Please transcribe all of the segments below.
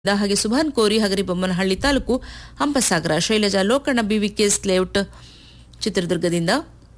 the ಹಾಗೆ Subhan Kori Hagaribommanahalli taluk Hampasagara Shailaja Lokanna BVKS layout ಚಿತ್ರದುರ್ಗದಿಂದ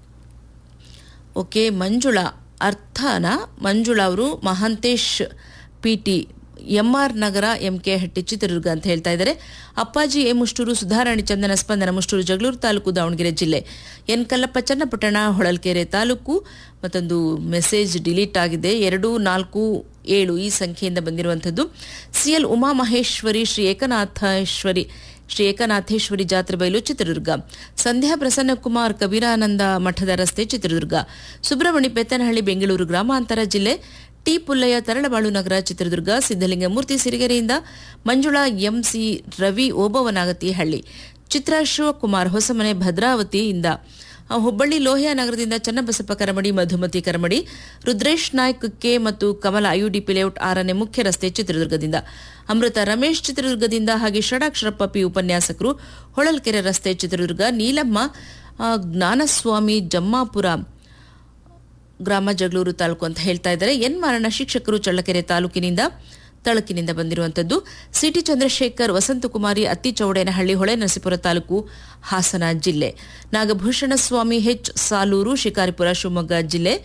okay Manjula ಅರ್ಥನ ಮಂಜುಳಾ ಅವರು Mahantesh PT MR Nagar MK Hatti Chitradurga ಅಂತ ಹೇಳ್ತಾ ಇದ್ದಾರೆ ಅಪ್ಪಾಜಿ ಎ ಮುಷ್ಟೂರು ಸುಧಾರಾಣಿ ಚಂದನ ಸ್ಪಂದನ ಮುಷ್ಟೂರು ಜಗಳೂರು ತಾಲೂಕು ದಾವಣಗೆರೆ ಜಿಲ್ಲೆ ಎನ್ ಕಲ್ಲಪ್ಪ ಚನ್ನಪಟ್ಟಣ ಹೊಳಲ್ಕೆರೆ ತಾಲೂಕು ಮತ್ತೊಂದು ಮೆಸೇಜ್ ಡಿಲೀಟ್ ಆಗಿದೆ ಎರಡು ನಾಲ್ಕು ಏಳು ಈ ಸಂಖ್ಯೆಯಿಂದ ಬಂದಿರುವಂಥದ್ದು ಸಿಎಲ್ ಉಮಾ ಮಹೇಶ್ವರಿ ಶ್ರೀ ಏಕನಾಥೇಶ್ವರಿ ಶ್ರೀ ಏಕನಾಥೇಶ್ವರಿ ಜಾತ್ರೆ ಬಯಲು ಚಿತ್ರದುರ್ಗ ಸಂಧ್ಯಾ ಪ್ರಸನ್ನಕುಮಾರ್ ಕಬೀರಾನಂದ ಮಠದ ರಸ್ತೆ ಚಿತ್ರದುರ್ಗ ಸುಬ್ರಹ್ಮಣಿ ಪೆತ್ತನಹಳ್ಳಿ ಬೆಂಗಳೂರು ಗ್ರಾಮಾಂತರ ಜಿಲ್ಲೆ ಟಿ ಪುಲ್ಲಯ್ಯ ತರಳಬಾಳು ನಗರ ಚಿತ್ರದುರ್ಗ ಸಿದ್ದಲಿಂಗಮೂರ್ತಿ ಸಿರಿಗೆರೆಯಿಂದ ಮಂಜುಳಾ ಎಂಸಿ ರವಿ ಓಬವನಾಗತಿ ಹಳ್ಳಿ ಚಿತ್ರಾ ಶಿವಕುಮಾರ್ ಹೊಸಮನೆ ಭದ್ರಾವತಿಯಿಂದ ಆ, ಹುಬ್ಬಳ್ಳಿ ಲೋಹಿಯಾ ನಗರದಿಂದ ಚನ್ನಬಸಪ್ಪ ಕರಮಡಿ ಮಧುಮತಿ ಕರಮಡಿ ರುದ್ರೇಶ್ ನಾಯ್ಕ್ ಕೆ ಮತ್ತು ಕಮಲ ಐಯುಡಿಪಿ ಲೇಔಟ್ ಆರನೇ ಮುಖ್ಯ ರಸ್ತೆ ಚಿತ್ರದುರ್ಗದಿಂದ ಅಮೃತ ರಮೇಶ್ ಚಿತ್ರದುರ್ಗದಿಂದ ಹಾಗೆ ಷಡಾಕ್ಷರಪ್ಪ ಪಿ ಉಪನ್ಯಾಸಕರು ಹೊಳಲ್ಕೆರೆ ರಸ್ತೆ ಚಿತ್ರದುರ್ಗ ನೀಲಮ್ಮ ಆ, ಜ್ಞಾನಸ್ವಾಮಿ ಜಮ್ಮಾಪುರ ಗ್ರಾಮ ಜಗಳೂರು ತಾಲೂಕು ಅಂತ ಹೇಳ್ತಾ ಇದ್ದಾರೆ ಎನ್ ಮಾರಣ ಶಿಕ್ಷಕರು ಚಳ್ಳಕೆರೆ ತಾಲೂಕಿನಿಂದ ತಳಕಿನಿಂದ ಬಂದಿರುವಂತದ್ದು ಸಿಟಿ ಚಂದ್ರಶೇಖರ್ ವಸಂತಕುಮಾರಿ ಅತ್ತಿ ಚೌಡೇನಹಳ್ಳಿ ಹೊಳೆ ನರಸೀಪುರ ತಾಲೂಕು ಹಾಸನ ಜಿಲ್ಲೆ ನಾಗಭೂಷಣ ಸ್ವಾಮಿ ಹೆಚ್ ಸಾಲೂರು ಶಿಕಾರಿಪುರ ಶಿವಮೊಗ್ಗ ಜಿಲ್ಲೆ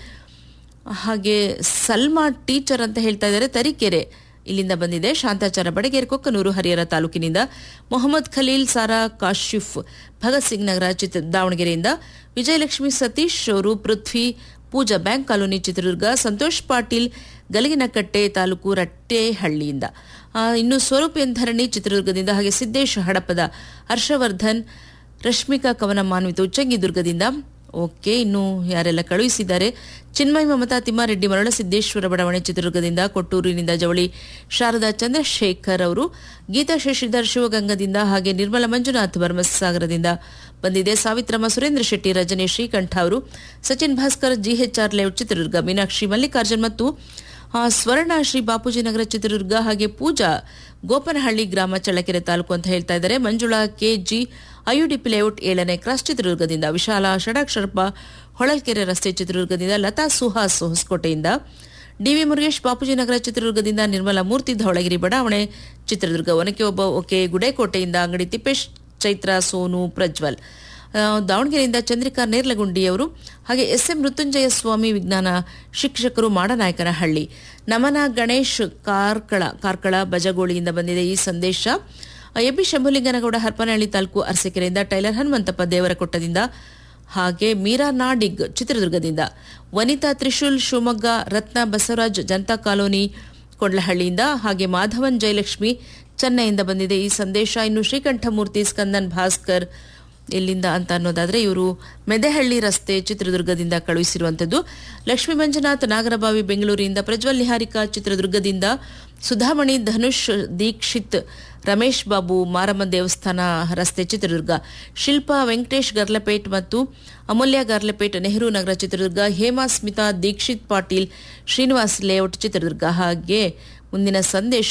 ಹಾಗೆ ಸಲ್ಮಾ ಟೀಚರ್ ಅಂತ ಹೇಳ್ತಾ ಇದ್ದಾರೆ ತರೀಕೆರೆ ಇಲ್ಲಿಂದ ಬಂದಿದೆ ಶಾಂತಾಚಾರ ಬಡಗೇರಿ ಕೊಕ್ಕನೂರು ಹರಿಹರ ತಾಲೂಕಿನಿಂದ ಮೊಹಮ್ಮದ್ ಖಲೀಲ್ ಸಾರಾ ಕಾಶಿಫ್ ಭಗತ್ ಸಿಂಗ್ ನಗರ ಚಿತ್ರ ದಾವಣಗೆರೆಯಿಂದ ವಿಜಯಲಕ್ಷ್ಮಿ ಸತೀಶ್ ಅವರು ಪೃಥ್ವಿ ಪೂಜಾ ಬ್ಯಾಂಕ್ ಕಾಲೋನಿ ಚಿತ್ರದುರ್ಗ ಸಂತೋಷ್ ಪಾಟೀಲ್ ಗಲಗಿನಕಟ್ಟೆ ತಾಲೂಕು ರಟ್ಟೆಹಳ್ಳಿಯಿಂದ ಆ, ಇನ್ನು ಸ್ವರೂಪ್ ಎಂಧರಣಿ ಚಿತ್ರದುರ್ಗದಿಂದ ಹಾಗೆ ಸಿದ್ದೇಶ್ ಹಡಪದ ಹರ್ಷವರ್ಧನ್ ರಶ್ಮಿಕಾ ಕವನ ಮಾನ್ವಿತ ಉಚ್ಚಂಗಿದುರ್ಗದಿಂದ ಓಕೆ ಇನ್ನು ಯಾರೆಲ್ಲ ಕಳುಹಿಸಿದ್ದಾರೆ ಚಿನ್ಮಯ್ ಮಮತಾ ತಿಮ್ಮಾರೆಡ್ಡಿ ಮರಳಸಿದ್ದೇಶ್ವರ ಬಡಾವಣೆ ಚಿತ್ರದುರ್ಗದಿಂದ ಕೊಟ್ಟೂರಿನಿಂದ ಜವಳಿ ಶಾರದಾ ಚಂದ್ರಶೇಖರ್ ಅವರು ಗೀತಾ ಶಶಿಧರ್ ಶಿವಗಂಗದಿಂದ ಹಾಗೆ ನಿರ್ಮಲ ಮಂಜುನಾಥ್ ಭರ್ಮಸಾಗರದಿಂದ ಬಂದಿದೆ ಸಾವಿತ್ರಮ್ಮ ಸುರೇಂದ್ರ ಶೆಟ್ಟಿ ರಜನಿ ಶ್ರೀಕಂಠ ಅವರು ಸಚಿನ್ ಭಾಸ್ಕರ್ ಜಿಎಚ್ಆರ್ ಲೇಔಟ್ ಚಿತ್ರದುರ್ಗ ಮೀನಾಕ್ಷಿ ಮಲ್ಲಿಕಾರ್ಜುನ್ ಮತ್ತು ಆ, ಸ್ವರ್ಣ ಶ್ರೀ ಬಾಪೂಜಿ ನಗರ ಚಿತ್ರದುರ್ಗ ಹಾಗೆ ಪೂಜಾ ಗೋಪನಹಳ್ಳಿ ಗ್ರಾಮ ಚಳ್ಳಕೆರೆ ತಾಲೂಕು ಅಂತ ಹೇಳ್ತಾ ಇದ್ದಾರೆ ಮಂಜುಳಾ ಕೆಜಿ ಐಯುಡಿಪಿ ಲೇಔಟ್ ಏಳನೇ ಕ್ರಾಸ್ ಚಿತ್ರದುರ್ಗದಿಂದ ವಿಶಾಲ ಷಡಾಕ್ಷರಪ್ಪ ಹೊಳಲ್ಕೆರೆ ರಸ್ತೆ ಚಿತ್ರದುರ್ಗದಿಂದ ಲತಾ ಸುಹಾಸ್ ಹೊಸಕೋಟೆಯಿಂದ ಡಿವಿ ಮುರುಗೇಶ್ ಬಾಪೂಜಿ ನಗರ ಚಿತ್ರದುರ್ಗದಿಂದ ನಿರ್ಮಲಾ ಮೂರ್ತಿ ಧವಳಗಿರಿ ಬಡಾವಣೆ ಚಿತ್ರದುರ್ಗ ಒನಕೆ ಒಬ್ಬ ಒಕೆ ಗುಡೇಕೋಟೆಯಿಂದ ಅಂಗಡಿ ತಿಪ್ಪೇಶ್ ಚೈತ್ರ ಸೋನು ಪ್ರಜ್ವಲ್ ಆ, ದಾವಣಗೆರೆಯಿಂದ ಚಂದ್ರಿಕಾ ನೇರ್ಲಗುಂಡಿಯವರು ಹಾಗೆ ಎಸ್ ಎಂ ಮೃತ್ಯುಂಜಯ ಸ್ವಾಮಿ ವಿಜ್ಞಾನ ಶಿಕ್ಷಕರು ಮಾಡನಾಯಕನಹಳ್ಳಿ ನಮನ ಗಣೇಶ್ ಕಾರ್ಕಳ ಕಾರ್ಕಳ ಬಜಗೋಳಿಯಿಂದ ಬಂದಿದೆ ಈ ಸಂದೇಶ ಎಬಿ ಶಂಭುಲಿಂಗನಗೌಡ ಹರಪನಹಳ್ಳಿ ತಾಲೂಕು ಅರಸೀಕೆರೆಯಿಂದ ಟೈಲರ್ ಹನುಮಂತಪ್ಪ ದೇವರಕೊಟ್ಟದಿಂದ ಹಾಗೆ ಮೀರಾ ನಾಡಿಗ್ ಚಿತ್ರದುರ್ಗದಿಂದ ವನಿತಾ ತ್ರಿಶೂಲ್ ಶಿವಮೊಗ್ಗ ರತ್ನ ಬಸವರಾಜ್ ಜನತಾ ಕಾಲೋನಿ ಕೊಂಡ್ಲಹಳ್ಳಿಯಿಂದ ಹಾಗೆ ಮಾಧವನ್ ಜಯಲಕ್ಷ್ಮಿ ಚೆನ್ನೈಯಿಂದ ಬಂದಿದೆ ಈ ಸಂದೇಶ ಇನ್ನು ಶ್ರೀಕಂಠಮೂರ್ತಿ ಸ್ಕಂದನ್ ಭಾಸ್ಕರ್ ಎಲ್ಲಿಂದ ಅಂತ ಅನ್ನೋದಾದ್ರೆ ಇವರು ಮೆದೆಹಳ್ಳಿ ರಸ್ತೆ ಚಿತ್ರದುರ್ಗದಿಂದ ಕಳುಹಿಸಿರುವಂಥದ್ದು ಲಕ್ಷ್ಮೀ ಮಂಜುನಾಥ್ ನಾಗರಬಾವಿ ಬೆಂಗಳೂರಿನಿಂದ ಪ್ರಜ್ವಲ್ ನಿಹಾರಿಕಾ ಚಿತ್ರದುರ್ಗದಿಂದ ಸುಧಾಮಣಿ ಧನುಷ್ ದೀಕ್ಷಿತ್ ರಮೇಶ್ ಬಾಬು ಮಾರಮ್ಮ ದೇವಸ್ಥಾನ ರಸ್ತೆ ಚಿತ್ರದುರ್ಗ ಶಿಲ್ಪಾ ವೆಂಕಟೇಶ್ ಗರ್ಲಪೇಟ್ ಮತ್ತು ಅಮೂಲ್ಯ ಗರ್ಲಪೇಟ್ ನೆಹರು ನಗರ ಚಿತ್ರದುರ್ಗ ಹೇಮಾ ಸ್ಮಿತಾ ದೀಕ್ಷಿತ್ ಪಾಟೀಲ್ ಶ್ರೀನಿವಾಸ್ ಲೇಔಟ್ ಚಿತ್ರದುರ್ಗ ಹಾಗೆ ಮುಂದಿನ ಸಂದೇಶ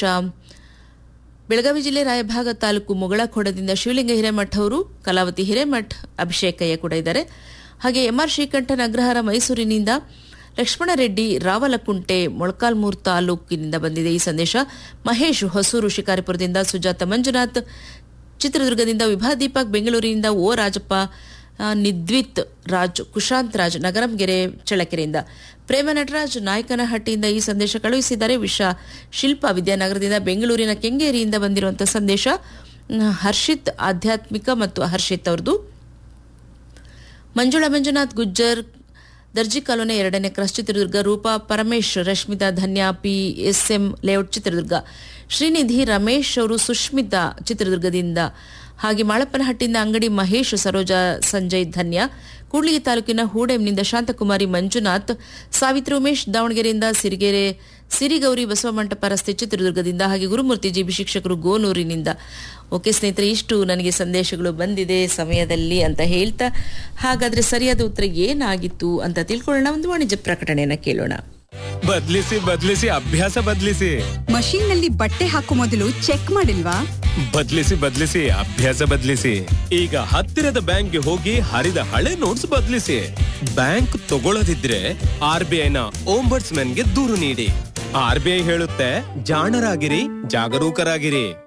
ಬೆಳಗಾವಿ ಜಿಲ್ಲೆ ರಾಯಭಾಗ ತಾಲೂಕು ಮುಗಳಖೋಡದಿಂದ ಶಿವಲಿಂಗ ಹಿರೇಮಠ ಅವರು ಕಲಾವತಿ ಹಿರೇಮಠ್ ಅಭಿಷೇಕಯ್ಯ ಕೂಡ ಇದ್ದಾರೆ ಹಾಗೆ ಎಂಆರ್ ಶ್ರೀಕಂಠನ್ ಅಗ್ರಹಾರ ಮೈಸೂರಿನಿಂದ ಲಕ್ಷ್ಮಣ ರೆಡ್ಡಿ ರಾವಲಕುಂಟೆ ಮೊಳಕಾಲ್ಮೂರು ತಾಲೂಕಿನಿಂದ ಬಂದಿದೆ ಈ ಸಂದೇಶ ಮಹೇಶ್ ಹೊಸೂರು ಶಿಕಾರಿಪುರದಿಂದ ಸುಜಾತ ಮಂಜುನಾಥ್ ಚಿತ್ರದುರ್ಗದಿಂದ ವಿಭಾ ದೀಪಕ್ ಬೆಂಗಳೂರಿನಿಂದ ಓ ರಾಜಪ್ಪ ಆ, ನಿದ್ವಿತ್ ರಾಜ್ ಕುಶಾಂತ್ ರಾಜ್ ನಗರಂಗೆರೆ ಚಳ್ಳಕೆರೆಯಿಂದ ಪ್ರೇಮ ನಟರಾಜ್ ನಾಯಕನಹಟ್ಟಿಯಿಂದ ಈ ಸಂದೇಶ ಕಳುಹಿಸಿದ್ದಾರೆ ವಿಶಾ ಶಿಲ್ಪಾ ವಿದ್ಯಾನಗರದಿಂದ ಬೆಂಗಳೂರಿನ ಕೆಂಗೇರಿಯಿಂದ ಬಂದಿರುವಂತಹ ಸಂದೇಶ ಮ್, ಹರ್ಷಿತ್ ಆಧ್ಯಾತ್ಮಿಕ ಮತ್ತು ಹರ್ಷಿತ್ ಅವ್ರದ್ದು ಮಂಜುಳಾ ಮಂಜುನಾಥ್ ಗುಜ್ಜರ್ ದರ್ಜಿ ಕಾಲೋನಿ ಎರಡನೇ cross Chitradurga Roopa Paramesh Rashmitha Dhanya P S M layout Chitradurga Srinidhi Ramesh ಅವರು ಸುಷ್ಮಿತಾ ಚಿತ್ರದುರ್ಗದಿಂದ ಹಾಗೆ ಮಾಳಪ್ಪನಹಟ್ಟಿಯಿಂದ ಅಂಗಡಿ ಮಹೇಶ್ ಸರೋಜಾ ಸಂಜಯ್ ಧನ್ಯ ಕೂಡ್ಲಿಗಿ ತಾಲೂಕಿನ ಹೂಡೆಂನಿಂದ ಶಾಂತಕುಮಾರಿ ಮಂಜುನಾಥ್ ಸಾವಿತ್ರಿ ಉಮೇಶ್ ದಾವಣಗೆರೆಯಿಂದ ಸಿರಿಗೆರೆ ಸಿರಿಗೌರಿ ಬಸವಮಂಟಪ ರಸ್ತೆ ಚಿತ್ರದುರ್ಗದಿಂದ ಹಾಗೆ ಗುರುಮೂರ್ತಿ ಜಿಬಿ ಶಿಕ್ಷಕರು ಗೋನೂರಿನಿಂದ ಓಕೆ ಸ್ನೇಹಿತರೆ ಇಷ್ಟು ನನಗೆ ಸಂದೇಶಗಳು ಬಂದಿದೆ ಸಮಯದಲ್ಲಿ ಅಂತ ಹೇಳ್ತಾ ಹಾಗಾದ್ರೆ ಸರಿಯಾದ ಉತ್ತರ ಏನಾಗಿತ್ತು ಅಂತ ತಿಳ್ಕೊಳ್ಳೋಣ ಒಂದು ವಾಣಿಜ್ಯ ಪ್ರಕಟಣೆಯನ್ನ ಕೇಳೋಣ ಬದ್ಲಿಸಿ ಬದ್ಲಿಸಿ ಅಭ್ಯಾಸ ಬದ್ಲಿಸಿ ಮಷೀನ್ ನಲ್ಲಿ ಬಟ್ಟೆ ಹಾಕೋ ಮೊದಲು ಚೆಕ್ ಮಾಡಿಲ್ವಾ ಬದ್ಲಿಸಿ ಬದ್ಲಿಸಿ ಅಭ್ಯಾಸ ಬದ್ಲಿಸಿ ಈಗ ಹತ್ತಿರದ ಬ್ಯಾಂಕ್ಗೆ ಹೋಗಿ ಹರಿದ ಹಳೆ ನೋಟ್ಸ್ ಬದ್ಲಿಸಿ ಬ್ಯಾಂಕ್ ತಗೊಳ್ಳದಿದ್ರೆ ಆರ್ ಬಿ ಐನ ಗೆ ದೂರು ನೀಡಿ ಆರ್ ಬಿ ಐ ಹೇಳುತ್ತೆ ಜಾಣರಾಗಿರಿ ಜಾಗರೂಕರಾಗಿರಿ